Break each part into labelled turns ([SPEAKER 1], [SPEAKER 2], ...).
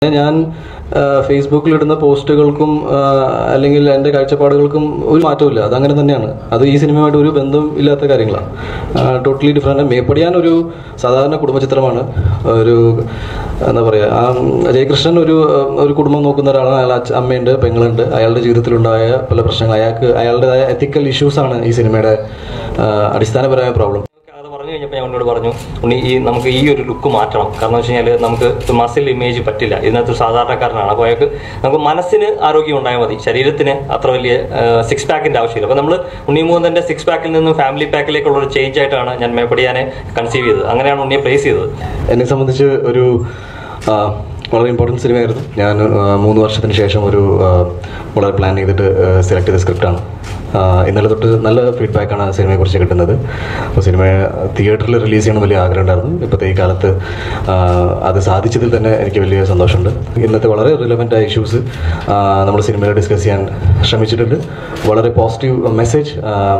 [SPEAKER 1] ഞാൻ ആ, ഫേസ്ബുക്കിലിടുന്ന പോസ്റ്റുകൾക്കും ആ, അല്ലെങ്കിൽ എൻ്റെ കാഴ്ചപ്പാടുകൾക്കും ഒരു മാറ്റമില്ല അതങ്ങനെ തന്നെയാണ് അത് ഈ സിനിമയുമായിട്ട് ഒരു ബന്ധം ഇല്ലാത്ത കാര്യങ്ങളാണ് ടോട്ടലി ഡിഫറെൻ്റ് മേപ്പടിയാൻ ഒരു സാധാരണ കുടുംബചിത്രമാണ് ഒരു എന്താ പറയുക ആ ജയകൃഷ്ണൻ ഒരു ഒരു കുടുംബം നോക്കുന്ന ഒരാളാണ് അയാൾ അച്ഛ- അമ്മയുണ്ട് പെങ്ങളുണ്ട് അയാളുടെ ജീവിതത്തിലുണ്ടായ പല പ്രശ്നങ്ങൾ അയാൾക്ക് അയാളുടേതായ എത്തിക്കൽ ഇഷ്യൂസാണ് ഈ സിനിമയുടെ ആ, അടിസ്ഥാനപരമായ പ്രോബ്ലം
[SPEAKER 2] അത് പറഞ്ഞു കഴിഞ്ഞപ്പോൾ ഞാൻ ഉണ്ണിയോട് പറഞ്ഞു ഉണ്ണി ഈ നമുക്ക് ഈ ഒരു ലുക്ക് മാറ്റണം കാരണം വെച്ച് കഴിഞ്ഞാൽ നമുക്ക് മസിൽ ഇമേജ് പറ്റില്ല ഇതിനകത്ത് ഒരു സാധാരണക്കാരനാണ് അപ്പോൾ അയാൾക്ക് നമുക്ക് മനസ്സിന് ആരോഗ്യം ഉണ്ടായാൽ മതി ശരീരത്തിന് അത്ര വലിയ സിക്സ് പാക്കിന്റെ ആവശ്യമില്ല അപ്പോൾ നമ്മൾ ഉണ്ണിമൂന്നന്റെ സിക്സ് പാക്കിൽ നിന്നും ഫാമിലി പാക്കിലേക്കുള്ള ഒരു ചേഞ്ച് ആയിട്ടാണ് ഞാൻ മേപ്പടിയാനെ കൺസീവ് ചെയ്തത് അങ്ങനെയാണ് ഉണ്ണിയെ പ്ലേസ് ചെയ്തത്
[SPEAKER 1] എന്നെ സംബന്ധിച്ച് ഒരു ആ, വളരെ ഇമ്പോർട്ടൻറ്റ് സിനിമയായിരുന്നു ഞാൻ ആ, മൂന്ന് വർഷത്തിന് ശേഷം ഒരു ആ, വളരെ പ്ലാൻ ചെയ്തിട്ട് സെലക്ട് ചെയ്ത സ്ക്രിപ്റ്റാണ് ഇന്നലെ തൊട്ട് നല്ല ഫീഡ്ബാക്കാണ് സിനിമയെക്കുറിച്ച് കിട്ടുന്നത് അപ്പോൾ സിനിമ തിയേറ്ററിൽ റിലീസ് ചെയ്യണം വലിയ ആഗ്രഹം ഉണ്ടായിരുന്നു ഇപ്പോഴത്തെ ഈ കാലത്ത് ആ, അത് സാധിച്ചതിൽ തന്നെ എനിക്ക് വലിയ സന്തോഷമുണ്ട് ഇന്നത്തെ വളരെ റിലവൻ്റ് ആയ ഇഷ്യൂസ് നമ്മൾ സിനിമയിൽ ഡിസ്കസ് ചെയ്യാൻ ശ്രമിച്ചിട്ടുണ്ട് വളരെ പോസിറ്റീവ് മെസ്സേജ്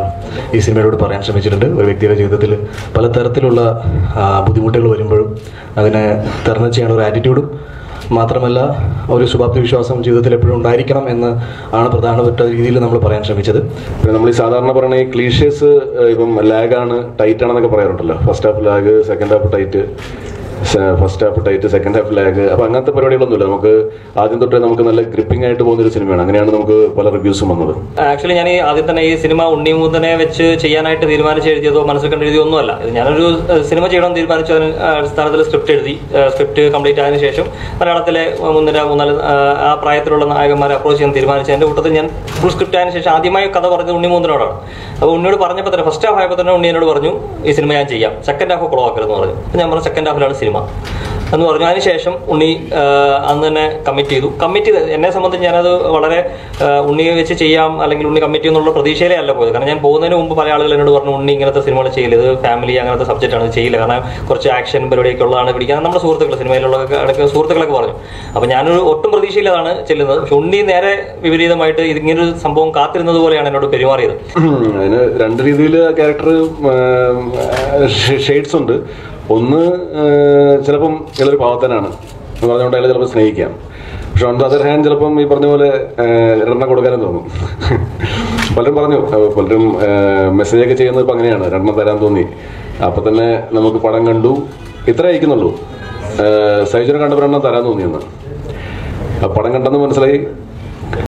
[SPEAKER 1] ഈ സിനിമയോട് പറയാൻ ശ്രമിച്ചിട്ടുണ്ട് ഒരു വ്യക്തിയുടെ ജീവിതത്തിൽ പലതരത്തിലുള്ള ആ, ബുദ്ധിമുട്ടുകൾ വരുമ്പോഴും അതിനെ തരണം ചെയ്യാനുള്ള ഒരു ആറ്റിറ്റ്യൂഡും മാത്രമല്ല ഒരു ശുഭാപ്തി വിശ്വാസം ജീവിതത്തിൽ എപ്പോഴും ഉണ്ടായിരിക്കണം എന്ന് ആണ് പ്രധാനപ്പെട്ട രീതിയിൽ നമ്മൾ പറയാൻ ശ്രമിച്ചത്
[SPEAKER 3] പിന്നെ നമ്മൾ ഈ സാധാരണ പറയുന്ന ഈ ക്ലീഷേഴ്സ് ഇപ്പം ലാഗാണ് ടൈറ്റ് ആണെന്നൊക്കെ പറയാറുണ്ടല്ലോ first half lag second half tight first half tight second half lag അപ്പൊ അങ്ങനത്തെ പരിപാടികളൊന്നുമില്ല നമുക്ക് ആദ്യം തൊട്ടേ നമുക്ക് നല്ല ഗ്രിപ്പിംഗ് ആയിട്ട് പോകുന്ന ഒരു സിനിമയാണ് അങ്ങനെയാണ് നമുക്ക് പല റിവ്യൂസും വന്നത്
[SPEAKER 2] ആക്ച്വലി ഞാൻ ഈ ആദ്യം തന്നെ ഈ സിനിമ ഉണ്ണിമൂന്നനെ വെച്ച് ചെയ്യാനായിട്ട് തീരുമാനിച്ച് എഴുതിയതോ മനസ്സിൽ കണ്ട് എഴുതിയോ ഒന്നുമല്ല ഇത് ഞാനൊരു ഏഹ്, സിനിമ ചെയ്യണമെന്ന് തീരുമാനിച്ചു അതിന് അടിസ്ഥാനത്തിൽ സ്ക്രിപ്റ്റ് എഴുതി സ്ക്രിപ്റ്റ് കംപ്ലീറ്റ് ആയതിനു ശേഷം മലയാളത്തിലെ മുന്നര മൂന്നാല് ആഹ്, ആ പ്രായത്തിലുള്ള നായകന്മാരെ അപ്രോച്ച് ചെയ്യാൻ തീരുമാനിച്ചു എൻ്റെ കൂട്ടത്തിൽ ഞാൻ ഫുൾ സ്ക്രിപ്റ്റ് ആയതിനു ശേഷം ആദ്യമായി കഥ പറഞ്ഞത് ഉണ്ണിമൂന്നനോടാണ് അപ്പോൾ ഉണ്ണിയോട് പറഞ്ഞപ്പോൾ തന്നെ ഫസ്റ്റ് ഹാഫ് ആയപ്പോൾ തന്നെ ഉണ്ണി എന്നോട് പറഞ്ഞു ഈ സിനിമ ഞാൻ ചെയ്യാം സെക്കൻഡ് ഹാഫ് കുളവാക്കരുതെന്ന് പറഞ്ഞു അപ്പോൾ ഞാൻ പറഞ്ഞു സെക്കൻഡ് ഹാഫിലാണ് സിനിമ എന്ന് പറഞ്ഞു അതിനുശേഷം ഉണ്ണി ആ, അന്ന് തന്നെ കമ്മിറ്റ് ചെയ്തു കമ്മിറ്റ് ചെയ്ത് എന്നെ സംബന്ധിച്ച് ഞാനത് വളരെ ആ, ഉണ്ണിയെ വെച്ച് ചെയ്യാം അല്ലെങ്കിൽ ഉണ്ണി കമ്മിറ്റ് എന്നുള്ള പ്രതീക്ഷയിലേ അല്ല പോയത് കാരണം ഞാൻ പോകുന്നതിന് മുമ്പ് പല ആളുകൾ എന്നോട് പറഞ്ഞു ഉണ്ണി ഇങ്ങനത്തെ സിനിമകൾ ചെയ്യില്ല ഇത് ഫാമിലി അങ്ങനത്തെ സബ്ജക്റ്റ് ആണ് ഇത് ചെയ്യില്ല കാരണം കുറച്ച് ആക്ഷൻ പരിപാടിയൊക്കെ ഉള്ളതാണ് പിടിക്കാൻ നമ്മുടെ സുഹൃത്തുക്കൾ സിനിമയിലുള്ള ഇടയ്ക്ക് സുഹൃത്തുക്കളൊക്കെ പറഞ്ഞു അപ്പോൾ ഞാനൊരു ഒട്ടും പ്രതീക്ഷയിലാണ് ചെല്ലുന്നത് പക്ഷെ ഉണ്ണി നേരെ വിപരീതമായിട്ട് ഇതിങ്ങനൊരു സംഭവം കാത്തിരുന്നത് പോലെയാണ് എന്നോട് പെരുമാറിയത്
[SPEAKER 3] അതിന് രണ്ട് രീതിയിൽ ക്യാരക്ടർ ഷെയ്ഡ്സ് ഉണ്ട് ഒന്ന് ചിലപ്പം ഇയാളൊരു പാവത്തനാണ് എന്ന് പറഞ്ഞുകൊണ്ട് അയാൾ ചിലപ്പോൾ സ്നേഹിക്കാം പക്ഷെ ഓൺ ദ അതർ ഹാൻഡ് ചിലപ്പം ഈ പറഞ്ഞ പോലെ രണ്ടെണ്ണം കൊടുക്കാനും തോന്നും പലരും പറഞ്ഞു അഹ് പലരും മെസ്സേജ് ഒക്കെ ചെയ്യുന്നത് ഇപ്പം അങ്ങനെയാണ് രണ്ടെണ്ണം തരാൻ തോന്നി അപ്പൊ തന്നെ നമുക്ക് പടം കണ്ടു ഇത്ര അയക്കുന്നുള്ളൂ സൈജുനെ കണ്ടപ്പോൾ രണ്ടെണ്ണം തരാൻ തോന്നിയെന്ന് ആ പടം കണ്ടെന്ന് മനസ്സിലായി